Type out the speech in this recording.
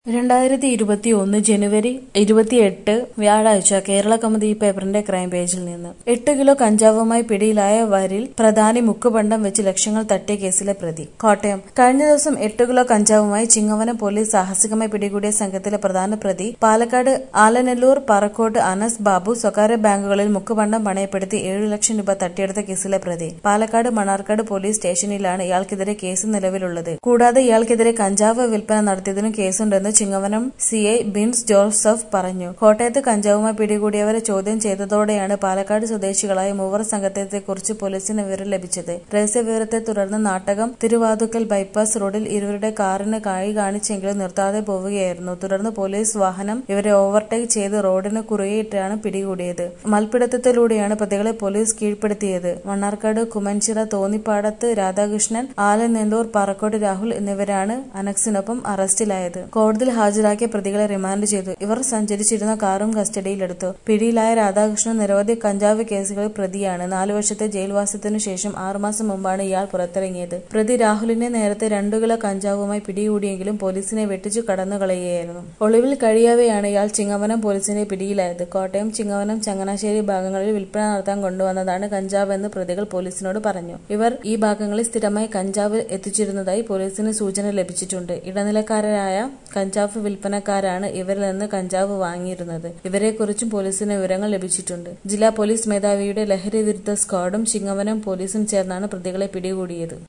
രണ്ടായിരത്തി ഇരുപത്തിയൊന്ന് ജനുവരി ഇരുപത്തിയെട്ട് വ്യാഴാഴ്ച കേരള കൗമുദി പേപ്പറിന്റെ ക്രൈം പേജിൽ നിന്ന് എട്ട് കിലോ കഞ്ചാവുമായി പിടിയിലായ വരിൽ പ്രധാനി മുക്കുപണ്ടം വെച്ച് ലക്ഷങ്ങൾ തട്ടിയ കേസിലെ പ്രതി കോട്ടയം കഴിഞ്ഞ ദിവസം എട്ട് കിലോ കഞ്ചാവുമായി ചിങ്ങവനം പോലീസ് സാഹസികമായി പിടികൂടിയ സംഘത്തിലെ പ്രധാന പ്രതി പാലക്കാട് ആലനല്ലൂർ പറക്കോട്ട് അനസ് ബാബു സ്വകാര്യ ബാങ്കുകളിൽ മുക്കുപണ്ടം പണയപ്പെടുത്തി ഏഴു ലക്ഷം രൂപ തട്ടിയെടുത്ത കേസിലെ പ്രതി പാലക്കാട് മണാർക്കാട് പോലീസ് സ്റ്റേഷനിലാണ് ഇയാൾക്കെതിരെ കേസ് നിലവിലുള്ളത് കൂടാതെ ഇയാൾക്കെതിരെ കഞ്ചാവ് വിൽപ്പന നടത്തിയതിനും കേസുണ്ടെന്ന് ചിങ്ങവനം സിഐ ബിൻസ് ജോസഫ് പറഞ്ഞു കോട്ടയത്ത് കഞ്ചാവുമായി പിടികൂടിയവരെ ചോദ്യം ചെയ്തതോടെയാണ് പാലക്കാട് സ്വദേശികളായ മൂവർ സംഘത്തെക്കുറിച്ച് പോലീസിന് വിവരം ലഭിച്ചത് രഹസ്യവിവരത്തെ തുടർന്ന് നാട്ടകം തിരുവാതുക്കൽ ബൈപ്പാസ് റോഡിൽ ഇരുവരുടെ കാറിന് കായി കാണിച്ചെങ്കിലും നിർത്താതെ പോവുകയായിരുന്നു തുടർന്ന് പോലീസ് വാഹനം ഇവരെ ഓവർടേക്ക് ചെയ്ത് റോഡിന് കുറുകെയിട്ടാണ് പിടികൂടിയത് മൽപിടുത്തത്തിലൂടെയാണ് പ്രതികളെ പോലീസ് കീഴ്പ്പെടുത്തിയത് മണ്ണാർക്കാട് കുമൻചിറ തോന്നിപ്പാടത്ത് രാധാകൃഷ്ണൻ ആലനെല്ലൂർ പാറക്കോട് രാഹുൽ എന്നിവരാണ് അനക്സിനൊപ്പം അറസ്റ്റിലായത് കോടതിയിൽ ഹാജരാക്കിയ പ്രതികളെ റിമാൻഡ് ചെയ്തു ഇവർ സഞ്ചരിച്ചിരുന്ന കാറും കസ്റ്റഡിയിലെടുത്തു പിടിയിലായ രാധാകൃഷ്ണൻ നിരവധി കഞ്ചാവ് കേസുകളിൽ പ്രതിയാണ് നാലു വർഷത്തെ ജയിൽവാസത്തിനു ശേഷം ആറുമാസം മുമ്പാണ് ഇയാൾ പുറത്തിറങ്ങിയത് പ്രതി രാഹുലിനെ നേരത്തെ രണ്ടു കിലോ കഞ്ചാവുമായി പിടികൂടിയെങ്കിലും പോലീസിനെ വെട്ടിച്ചു കടന്നുകളയുകയായിരുന്നു ഒളിവിൽ കഴിയവെയാണ് ഇയാൾ ചിങ്ങവനം പോലീസിന്റെ പിടിയിലായത് കോട്ടയം ചിങ്ങവനം ചങ്ങനാശ്ശേരി ഭാഗങ്ങളിൽ വിൽപ്പന നടത്താൻ കൊണ്ടുവന്നതാണ് കഞ്ചാവ് എന്ന് പ്രതികൾ പോലീസിനോട് പറഞ്ഞു ഇവർ ഈ ഭാഗങ്ങളിൽ സ്ഥിരമായി കഞ്ചാവ് എത്തിച്ചിരുന്നതായി പോലീസിന് സൂചന ലഭിച്ചിട്ടുണ്ട് ഇടനിലക്കാരായ കഞ്ചാവ് വിൽപ്പനക്കാരാണ് ഇവരിൽ നിന്ന് കഞ്ചാവ് വാങ്ങിയിരുന്നത് ഇവരെക്കുറിച്ചും പോലീസിന് വിവരങ്ങൾ ലഭിച്ചിട്ടുണ്ട് ജില്ലാ പോലീസ് മേധാവിയുടെ ലഹരി വിരുദ്ധ സ്ക്വാഡും ചിങ്ങവനം പോലീസും ചേർന്നാണ് പ്രതികളെ പിടികൂടിയത്